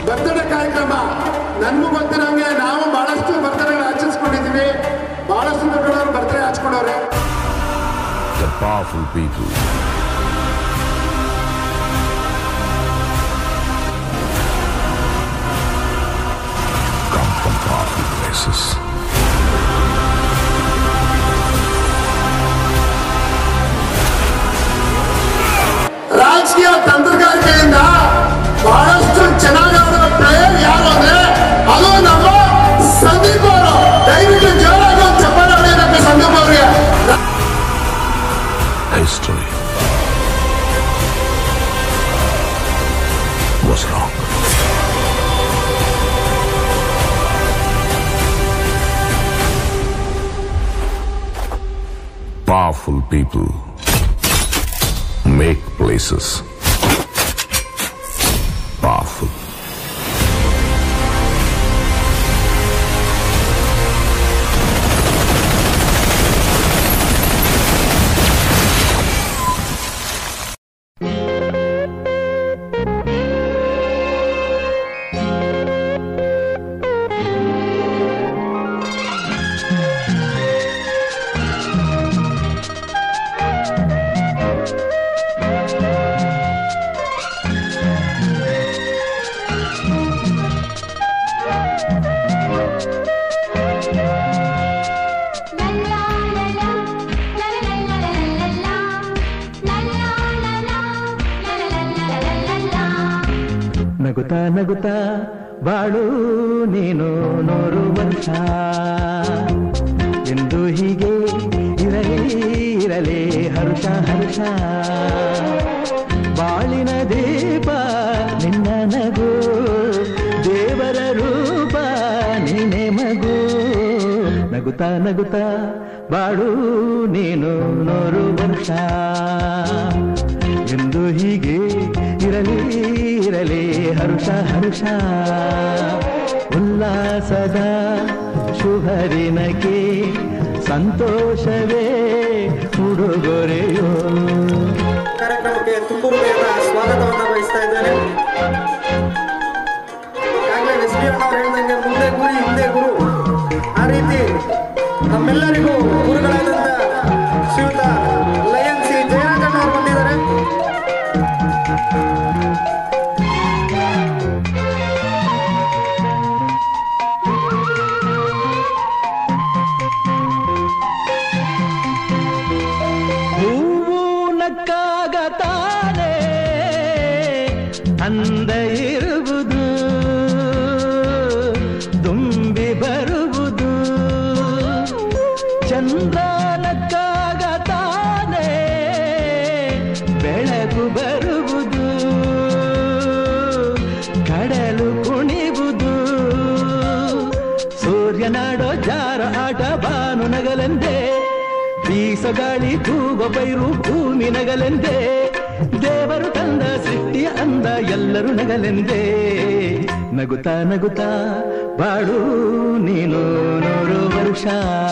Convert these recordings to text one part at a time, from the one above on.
Birthday ಕಾರ್ಯಕ್ರಮ ನನ್ಗೂ ಗೊತ್ತಿರಂಗೆ ನಾವು ಬಹಳಷ್ಟು ಬರ್ತಡೇ ಆಚರಿಸ್ಕೊಂಡಿದ್ದೀವಿ ಬಹಳಷ್ಟು ದೊಡ್ಡವರು ಬರ್ತಡೇ ಹಚ್ಕೊಂಡವ್ರೆ The powerful people. Come from powerful places. ರಾಜಕೀಯ ತಂತ್ರಗಾರಿಕೆಯಿಂದ ಬಹಳಷ್ಟು ಚೆನ್ನಾಗಿ ಆಡೋ ಪ್ಲೇಯರ್ ಯಾರು ಅಂದ್ರೆ ಅದು ನಮ್ಮ ಸಂದೀಪ್ ಅವರು ದಯವಿಟ್ಟು ಜೋರಾಗಿ ಒಂದು ಚಪ್ಪಾಳೆ ಹೊಡೆಯಬೇಕು ಸಂದೀಪ್ ಅವರಿಗೆ History was wrong. Powerful people make places powerful. ನಗುತ್ತಾ ನಗುತ್ತಾ ಬಾಳು ನೀನು ನೂರು ವರ್ಷ ಎಂದು ಹೀಗೆ ಇರಲಿ ಇರಲಿ ಹರುಷ ಹರುಷ ಬಾಳಿನ ದೀಪ ನಿನ್ನ ನಗು ದೇವರ ರೂಪ ನೀನೆ ಮಗು ನಗುತ್ತಾ ನಗುತ್ತಾ ಬಾಳು ನೀನು ನೂರು ವರ್ಷ ಎಂದು ಹೀಗೆ ಇರಲಿ ಇರಲಿ ಹರುಷ ಹರುಷ ಉಲ್ಲಾಸದ ಶುಭರಿನಕ್ಕೆ ಸಂತೋಷವೇ ಉಡುಗೊರೆಯೋ ಕಾರ್ಯಕ್ರಮಕ್ಕೆ ತುಂಬು ಹೃದಯದ ಸ್ವಾಗತವನ್ನ ಬಯಸ್ತಾ ಇದ್ದೇನೆ ಈಗಾಗಲೇ ಎಸ್ ಡಿ ಅವರು ಹೇಳಿದಂಗೆ ಮುಂದೆ ಗುರಿ ಹಿಂದೆ ಗುರು ಆ ರೀತಿ ನಮ್ಮೆಲ್ಲರಿಗೂ ಗುರುಗಳಾದಂತ ಶ್ರೀಯುತ ಲಯನ್ ಸಿ ಜಯರಾಜನ್ ಅವರು ಬಂದಿದ್ದಾರೆ ಹೂವು ನಕ್ಕಾಗ ತಾನೇ ಅಂದ ಇರುವುದು ತುಂಬಿ ಬರುವುದು ಚಂದ್ರ ನಕ್ಕಾಗ ತಾನೇ ಬೆಳಕು ಬರುವುದು ಕಡಲು ಕುಣಿವುದು ಸೂರ್ಯನಾಡೋ ಜಾರ ಆಟ ಬಾನು ನಗಲೆಂದೇ ಬೀಸ ಗಾಳಿ ತೂಗ ಪೈರು ಭೂಮಿ ನಗಲೆಂದೇ ದೇವರು ತಂದ ಸೃಷ್ಟಿಯ ಅಂದ ಎಲ್ಲರೂ ನಗಲೆಂದೇ ನಗುತ್ತಾ ನಗುತ್ತಾ ಬಾಳು ನೀನು ನೂರು ವರ್ಷ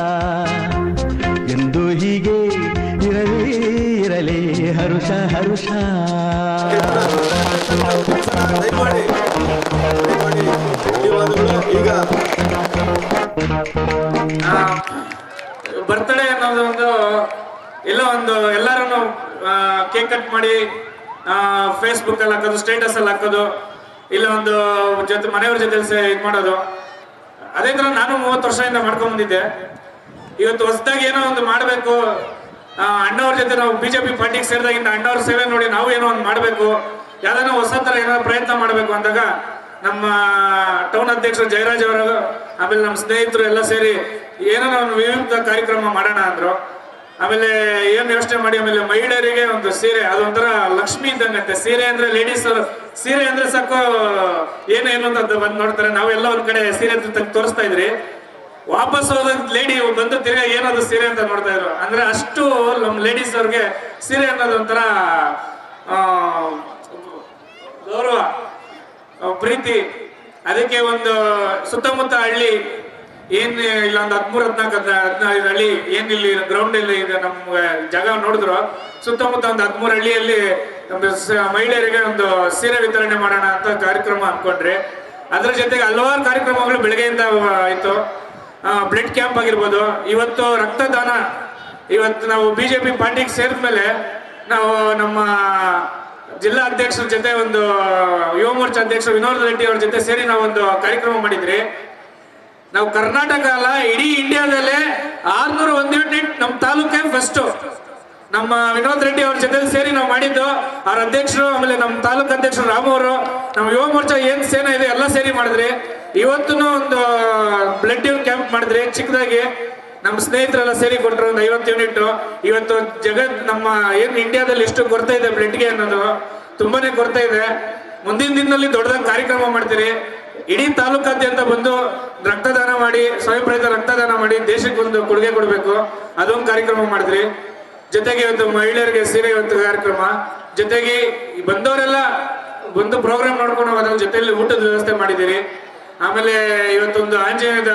ಎಂದು ಹೀಗೆ ಇರಲಿ ಇರಲಿ ಹರುಷ ಹರುಷ ದಯಮಾಡಿ ದಯಮಾಡಿ ಧನ್ಯವಾದಗಳು ಈಗ ಬರ್ತ್ಡೇ ಅನ್ನೋದು ಒಂದು ಎಲ್ಲ ಒಂದು ಎಲ್ಲರೂ ಕೇಕ್ ಕಟ್ ಮಾಡಿ ಫೇಸ್ಬುಕ್ ಅಲ್ಲಿ ಹಾಕೋದು ಸ್ಟೇಟಸ್ ಅಲ್ಲಿ ಹಾಕೋದು ಇಲ್ಲ ಒಂದು ಜೊತೆ ಮನೆಯವ್ರ ಜೊತೆ ಇದು ಮಾಡೋದು ಅದೇ ತರ ನಾನು ಮೂವತ್ತು ವರ್ಷದಿಂದ ಮಾಡ್ಕೊಂಡ್ ಬಂದಿದ್ದೆ ಇವತ್ತು ಹೊಸದಾಗಿ ಏನೋ ಒಂದು ಮಾಡಬೇಕು ಅಣ್ಣವ್ರ ಜೊತೆ ನಾವು ಬಿಜೆಪಿ ಪಾರ್ಟಿಗೆ ಸೇರಿದಾಗಿಂದ ಅಣ್ಣವ್ರ ಸೇವೆ ನೋಡಿ ನಾವು ಏನೋ ಒಂದು ಮಾಡಬೇಕು ಯಾವ್ದಾನ ಹೊಸ ತರ ಏನಾದ್ರು ಪ್ರಯತ್ನ ಮಾಡಬೇಕು ಅಂದಾಗ ನಮ್ಮ ಟೌನ್ ಅಧ್ಯಕ್ಷರು ಜಯರಾಜ್ ಅವರು ಆಮೇಲೆ ನಮ್ಮ ಸ್ನೇಹಿತರು ಎಲ್ಲ ಸೇರಿ ಏನೋ ಒಂದು ವಿವಿಧ ಕಾರ್ಯಕ್ರಮ ಮಾಡೋಣ ಅಂದ್ರು ಆಮೇಲೆ ಏನ್ ಯೋಚನೆ ಮಾಡಿ ಆಮೇಲೆ ಮಹಿಳೆಯರಿಗೆ ಒಂದು ಸೀರೆ ಅದೊಂಥರ ಲಕ್ಷ್ಮಿ ಇದ್ದಂಗಂತೆ ಸೀರೆ ಅಂದ್ರೆ ಲೇಡೀಸ್ ಸೀರೆ ಅಂದ್ರೆ ಸಾಕು ಏನೇನು ಅಂತ ಬಂದು ನೋಡ್ತಾರೆ ನಾವೆಲ್ಲ ಒಂದ್ ಕಡೆ ಸೀರೆ ತೆಗ್ದು ತೋರಿಸ್ತಾ ಇದ್ರಿ ವಾಪಸ್ ಹೋದ ಲೇಡಿ ಬಂದು ತಿರ್ಗಾ ಏನದು ಸೀರೆ ಅಂತ ನೋಡ್ತಾ ಇದ್ರು ಅಂದ್ರೆ ಅಷ್ಟು ನಮ್ಮ ಲೇಡೀಸ್ ಅವ್ರಿಗೆ ಸೀರೆ ಅನ್ನೋದು ಒಂಥರ ಆ, ಗೌರವ ಆ, ಪ್ರೀತಿ ಅದಕ್ಕೆ ಒಂದು ಸುತ್ತಮುತ್ತ ಹಳ್ಳಿ ಏನ್ ಇಲ್ಲ ಒಂದು ಹದ್ಮೂರ್ ಹದ್ನಾಲ್ಕು ಹದಿನೈದು ಹಳ್ಳಿ ಏನ್ ಇಲ್ಲಿ ಗ್ರೌಂಡ್ ಇಲ್ಲಿ ಈಗ ನಮ್ಗೆ ಜಾಗ ನೋಡಿದ್ರು ಸುತ್ತಮುತ್ತ ಒಂದು ಹದ್ಮೂರು ಹಳ್ಳಿಯಲ್ಲಿ ಒಂದು ಸ- ಮಹಿಳೆಯರಿಗೆ ಒಂದು ಸೀರೆ ವಿತರಣೆ ಮಾಡೋಣ ಅಂತ ಕಾರ್ಯಕ್ರಮ ಅನ್ಕೊಂಡ್ರಿ ಅದರ ಜೊತೆಗೆ ಹಲವಾರು ಕಾರ್ಯಕ್ರಮಗಳು ಬೆಳಗ್ಗೆಯಿಂದ ಆಯಿತು ಬ್ಲಡ್ ಕ್ಯಾಂಪ್ ಆಗಿರ್ಬೋದು ಇವತ್ತು ರಕ್ತದಾನ ಇವತ್ತು ನಾವು ಬಿ ಜೆ ಪಿ ಪಾರ್ಟಿಗೆ ಸೇರಿದ ಮೇಲೆ ನಾವು ನಮ್ಮ ಜಿಲ್ಲಾ ಅಧ್ಯಕ್ಷರ ಜೊತೆ ಒಂದು ಯುವ ಮೋರ್ಚಾ ಅಧ್ಯಕ್ಷರು ವಿನೋದ್ ರೆಡ್ಡಿ ಅವ್ರ ಜೊತೆ ಸೇರಿ ನಾವು ಒಂದು ಕಾರ್ಯಕ್ರಮ ಮಾಡಿದ್ರಿ ನಾವು ಕರ್ನಾಟಕ ಅಲ್ಲ ಇಡೀ ಇಂಡಿಯಾದಲ್ಲೇ ಆರ್ನೂರ ಒಂದು ಯೂನಿಟ್ ನಮ್ಮ ತಾಲೂಕೇ ಫಸ್ಟ್ ನಮ್ಮ ವಿನೋದ್ ರೆಡ್ಡಿ ಅವ್ರ ಜೊತೆ ಸೇರಿ ನಾವು ಮಾಡಿದ್ದು ಅವ್ರ ಅಧ್ಯಕ್ಷರು ಆಮೇಲೆ ನಮ್ಮ ತಾಲೂಕು ಅಧ್ಯಕ್ಷರು ರಾಮು ಅವರು ನಮ್ಮ ಯುವ ಮೋರ್ಚಾ ಏನ್ ಸೇನಾ ಇದೆ ಎಲ್ಲ ಸೇರಿ ಮಾಡಿದ್ರಿ ಇವತ್ತು ಒಂದು ಬ್ಲಡ್ ಕ್ಯಾಂಪ್ ಮಾಡಿದ್ರಿ ಚಿಕ್ಕದಾಗಿ ನಮ್ಮ ಸ್ನೇಹಿತರೆಲ್ಲ ಸೇರಿ ಕೊಟ್ಟರು ಒಂದು ಐವತ್ತು ಯೂನಿಟ್ ಇವತ್ತು ಜಗತ್ ನಮ್ಮ ಏನ್ ಇಂಡಿಯಾದಲ್ಲಿ ಎಷ್ಟು ಕೊರತೆ ಇದೆ ಬ್ಲಡ್ಗೆ ಅನ್ನೋದು ತುಂಬಾನೇ ಕೊರತೆ ಇದೆ ಮುಂದಿನ ದಿನದಲ್ಲಿ ದೊಡ್ಡದಾಗಿ ಕಾರ್ಯಕ್ರಮ ಮಾಡ್ತೀರಿ ಇಡೀ ತಾಲೂಕಾದ್ಯಂತ ಬಂದು ರಕ್ತದಾನ ಮಾಡಿ ಸ್ವಯಂ ಪ್ರೇರಿತ ರಕ್ತದಾನ ಮಾಡಿ ದೇಶಕ್ಕೆ ಒಂದು ಕೊಡುಗೆ ಕೊಡಬೇಕು ಅದೊಂದು ಕಾರ್ಯಕ್ರಮ ಮಾಡಿದ್ರಿ ಜೊತೆಗೆ ಇವತ್ತು ಮಹಿಳೆಯರಿಗೆ ಸೀರೆ ಇವತ್ತು ಕಾರ್ಯಕ್ರಮ ಜೊತೆಗೆ ಈ ಬಂದವರೆಲ್ಲ ಬಂದು ಪ್ರೋಗ್ರಾಮ್ ನೋಡ್ಕೊಂಡು ಹೋಗೋದ್ರ ಜೊತೆಯಲ್ಲಿ ಊಟದ ವ್ಯವಸ್ಥೆ ಮಾಡಿದ್ದೀರಿ ಆಮೇಲೆ ಇವತ್ತೊಂದು ಆಂಜನೇಯದ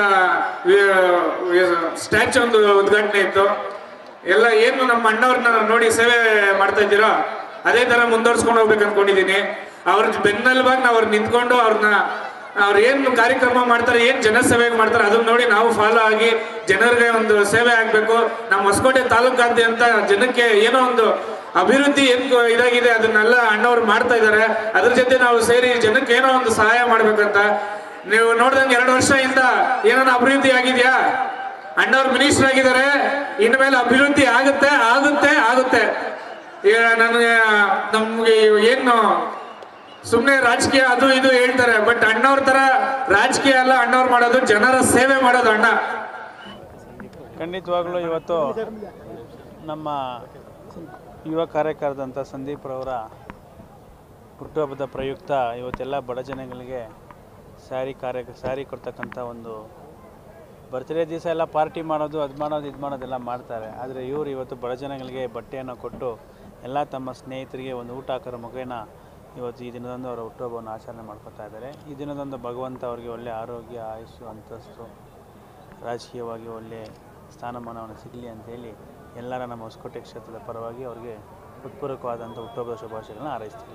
ಸ್ಟ್ಯಾಚು ಒಂದು ಉದ್ಘಾಟನೆ ಇತ್ತು ಎಲ್ಲ ಏನು ನಮ್ಮ ಅಣ್ಣವ್ರನ್ನ ನೋಡಿ ಸೇವೆ ಮಾಡ್ತಾ ಇದ್ದೀರೋ ಅದೇ ತರ ಮುಂದುವರ್ಸ್ಕೊಂಡು ಹೋಗ್ಬೇಕು ಅನ್ಕೊಂಡಿದೀನಿ ಅವ್ರ ಬೆನ್ನೆಲುಬಾಗಿ ನಾವು ಅವ್ರು ನಿಂತ್ಕೊಂಡು ಅವ್ರನ್ನ ಅವ್ರು ಏನು ಕಾರ್ಯಕ್ರಮ ಮಾಡ್ತಾರೆ ಏನು ಜನಸೇವೆ ಮಾಡ್ತಾರೆ ಅದನ್ನ ನೋಡಿ ನಾವು ಫಾಲೋ ಆಗಿ ಜನರಿಗೆ ಒಂದು ಸೇವೆ ಆಗ್ಬೇಕು ನಮ್ಮ ಹೊಸಕೋಟೆ ತಾಲೂಕಾದ್ಯಂತ ಜನಕ್ಕೆ ಏನೋ ಒಂದು ಅಭಿವೃದ್ಧಿ ಏನ್ ಗೊ- ಇದಾಗಿದೆ ಅದನ್ನೆಲ್ಲ ಅಣ್ಣವ್ರು ಮಾಡ್ತಾ ಇದ್ದಾರೆ ಅದ್ರ ಜೊತೆ ನಾವು ಸೇರಿ ಜನಕ್ಕೆ ಏನೋ ಒಂದು ಸಹಾಯ ಮಾಡ್ಬೇಕಂತ ನೀವು ನೋಡ್ದಂಗೆ ಎರಡು ವರ್ಷದಿಂದ ಏನೋ ಅಭಿವೃದ್ಧಿ ಆಗಿದ್ಯಾ ಅಣ್ಣವ್ರು ಮಿನಿಸ್ಟರ್ ಆಗಿದ್ದಾರೆ ಇನ್ಮೇಲೆ ಅಭಿವೃದ್ಧಿ ಆಗುತ್ತೆ ಆಗುತ್ತೆ ಆಗುತ್ತೆ ಈಗ ನನಗೆ ನಮ್ಗೆ ಏನು ಸುಮ್ಮನೆ ರಾಜಕೀಯ ಅದು ಇದು ಹೇಳ್ತಾರೆ ಬಟ್ ಅಣ್ಣವ್ರ ತರ ರಾಜಕೀಯ ಅಲ್ಲ ಅಣ್ಣವ್ರು ಮಾಡೋದು ಜನರ ಸೇವೆ ಮಾಡೋದು ಅಣ್ಣ ಖಂಡಿತವಾಗ್ಲೂ ಇವತ್ತು ನಮ್ಮ ಯುವ ಕಾರ್ಯಕರ್ತಂಥ ಸಂದೀಪ್ ರವರ ಹುಟ್ಟುಹಬ್ಬದ ಪ್ರಯುಕ್ತ ಇವತ್ತೆಲ್ಲ ಬಡ ಜನಗಳಿಗೆ ಸ್ಯಾರಿ ಕಾರ್ಯ ಸ್ಯಾರಿ ಕೊಡ್ತಕ್ಕಂಥ ಒಂದು ಬರ್ತ್ಡೇ ದಿವಸ ಎಲ್ಲ ಪಾರ್ಟಿ ಮಾಡೋದು ಅದು ಮಾಡೋದು ಇದು ಮಾಡೋದೆಲ್ಲ ಮಾಡ್ತಾರೆ ಆದರೆ ಇವರು ಇವತ್ತು ಬಡ ಜನಗಳಿಗೆ ಬಟ್ಟೆಯನ್ನು ಕೊಟ್ಟು ಎಲ್ಲ ತಮ್ಮ ಸ್ನೇಹಿತರಿಗೆ ಒಂದು ಊಟ ಹಾಕೋರ ಮುಖೇನ ಇವತ್ತು ಈ ದಿನದಂದು ಅವರ ಹುಟ್ಟುಹಬ್ಬವನ್ನು ಆಚರಣೆ ಮಾಡ್ಕೊತಾ ಇದ್ದಾರೆ ಈ ದಿನದಂದು ಭಗವಂತ ಅವರಿಗೆ ಒಳ್ಳೆಯ ಆರೋಗ್ಯ ಆಯುಸ್ಸು ಅಂತಸ್ತು ರಾಜಕೀಯವಾಗಿ ಒಳ್ಳೆಯ ಸ್ಥಾನಮಾನವನ್ನು ಸಿಗಲಿ ಅಂತೇಳಿ ಎಲ್ಲರ ನಮ್ಮ ಹೊಸಕೋಟೆ ಕ್ಷೇತ್ರದ ಪರವಾಗಿ ಅವರಿಗೆ ಹೃತ್ಪೂರ್ವಕವಾದಂಥ ಹುಟ್ಟುಹಬ್ಬದ ಶುಭಾಶಯಗಳನ್ನ ಹಾರೈಸ್ತೀವಿ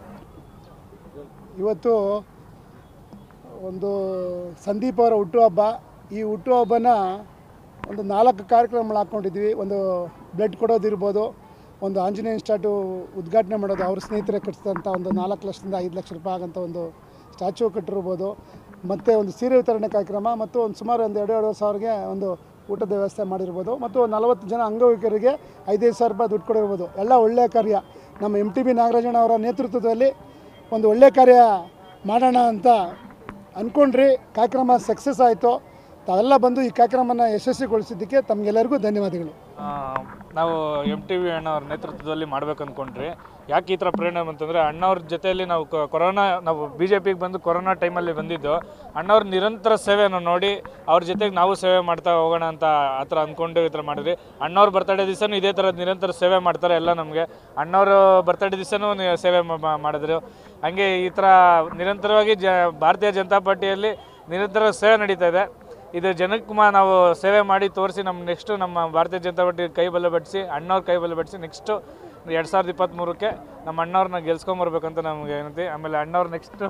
ಇವತ್ತು ಒಂದು ಸಂದೀಪ್ ಅವರ ಹುಟ್ಟುಹಬ್ಬ ಈ ಹುಟ್ಟುಹಬ್ಬನ ಒಂದು ನಾಲ್ಕು ಕಾರ್ಯಕ್ರಮಗಳು ಹಾಕ್ಕೊಂಡಿದ್ವಿ ಒಂದು ಬ್ಲಡ್ ಕೊಡೋದಿರ್ಬೋದು ಒಂದು ಆಂಜನೇಯ ಸ್ಟ್ಯಾಟು ಉದ್ಘಾಟನೆ ಮಾಡೋದು ಅವ್ರ ಸ್ನೇಹಿತರೆ ಕಟ್ಟಿಸಿದಂಥ ಒಂದು ನಾಲ್ಕು ಲಕ್ಷದಿಂದ ಐದು ಲಕ್ಷ ರೂಪಾಯಿ ಆಗೋಂಥ ಒಂದು ಸ್ಟ್ಯಾಚು ಕಟ್ಟಿರ್ಬೋದು ಮತ್ತು ಒಂದು ಸೀರೆ ವಿತರಣೆ ಕಾರ್ಯಕ್ರಮ ಮತ್ತು ಒಂದು ಸುಮಾರು ಒಂದು ಎರಡು ಎರಡು ಸಾವಿರಗೆ ಒಂದು ಊಟದ ವ್ಯವಸ್ಥೆ ಮಾಡಿರ್ಬೋದು ಮತ್ತು ಒಂದು ನಲವತ್ತು ಜನ ಅಂಗವಿಕಲರಿಗೆ ಐದೈದು ಸಾವಿರ ರೂಪಾಯಿ ದುಡ್ಡು ಕೊಡಿರ್ಬೋದು ಎಲ್ಲ ಒಳ್ಳೆಯ ಕಾರ್ಯ ನಮ್ಮ ಎಮ್ ಟಿ ಬಿ ನಾಗರಾಜಣ್ಣ ಅವರ ನೇತೃತ್ವದಲ್ಲಿ ಒಂದು ಒಳ್ಳೆಯ ಕಾರ್ಯ ಮಾಡೋಣ ಅಂತ ಅಂದ್ಕೊಂಡ್ರಿ ಕಾರ್ಯಕ್ರಮ ಸಕ್ಸಸ್ ಆಯಿತು ತಾವೆಲ್ಲ ಬಂದು ಈ ಕಾರ್ಯಕ್ರಮನ ಯಶಸ್ವಿಗೊಳಿಸಿದ್ದಕ್ಕೆ ತಮಗೆಲ್ಲರಿಗೂ ಧನ್ಯವಾದಗಳು ಆ, ನಾವು ಎಮ್ ಟಿ ವಿ ಅಣ್ಣವ್ರ ನೇತೃತ್ವದಲ್ಲಿ ಮಾಡ್ಬೇಕು ಅಂದ್ಕೊಂಡ್ರಿ ಯಾಕೆ ಈ ಥರ ಪ್ರೇರಣೆ ಬಂತಂದರೆ ಅಣ್ಣವ್ರ ಜೊತೆಯಲ್ಲಿ ನಾವು ಕೊ- ಕೊರೋನಾ ನಾವು ಬಿ ಜೆ ಪಿಗೆ ಬಂದು ಕೊರೋನಾ ಟೈಮಲ್ಲಿ ಬಂದಿದ್ದು ಅಣ್ಣವ್ರ ನಿರಂತರ ಸೇವೆಯನ್ನು ನೋಡಿ ಅವ್ರ ಜೊತೆಗೆ ನಾವು ಸೇವೆ ಮಾಡ್ತಾ ಹೋಗೋಣ ಅಂತ ಆ ಥರ ಅಂದ್ಕೊಂಡು ಈ ಥರ ಮಾಡಿದ್ವಿ ಅಣ್ಣವ್ರ ಬರ್ತಡೇ ದಿವಸನೂ ಇದೇ ಥರ ನಿರಂತರ ಸೇವೆ ಮಾಡ್ತಾರೆ ಎಲ್ಲ ನಮಗೆ ಅಣ್ಣವರು ಬರ್ತಡೇ ದಿವಸನೂ ಸೇವೆ ಮಾ- ಮಾ- ಮಾಡಿದ್ರು ಹಂಗೆ ಈ ಥರ ನಿರಂತರವಾಗಿ ಜ ಭಾರತೀಯ ಜನತಾ ಪಾರ್ಟಿಯಲ್ಲಿ ನಿರಂತರ ಸೇವೆ ನಡೀತಾ ಇದೆ ಇದು ಜನಕ್ಕೆ ಮಾ ನಾವು ಸೇವೆ ಮಾಡಿ ತೋರಿಸಿ ನಮ್ಮ ನೆಕ್ಸ್ಟು ನಮ್ಮ ಭಾರತೀಯ ಜನತಾ ಪಾರ್ಟಿ ಕೈ ಬಲ ಬಡಿಸಿ ಅಣ್ಣವ್ರ ಕೈ ಬಲ ಬಡಿಸಿ ನೆಕ್ಸ್ಟು ಎರಡು ಸಾವಿರದ ಇಪ್ಪತ್ತ್ಮೂರಕ್ಕೆ ನಮ್ಮ ಅಣ್ಣವ್ರನ್ನ ಗೆಲ್ಸ್ಕೊಂಬರ್ಬೇಕಂತ ನಮಗೆ ಏನಂತೆ ಆಮೇಲೆ ಅಣ್ಣವ್ರು ನೆಕ್ಸ್ಟು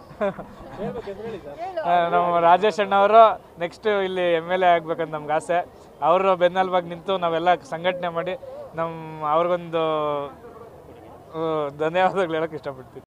ನಮ್ಮ ರಾಜೇಶ್ ಅಣ್ಣವರು ನೆಕ್ಸ್ಟ್ ಇಲ್ಲಿ ಎಮ್ ಎಲ್ ಎ ಆಗ್ಬೇಕಂತ ನಮ್ಗೆ ಆಸೆ ಅವರು ಬೆನ್ನೆಲುಬಾಗಿ ನಿಂತು ನಾವೆಲ್ಲ ಸಂಘಟನೆ ಮಾಡಿ ನಮ್ಮ ಅವ್ರಿಗೊಂದು ಆ, ಧನ್ಯವಾದಗಳು ಹೇಳೋಕ್ಕೆ ಇಷ್ಟಪಡ್ತೀನಿ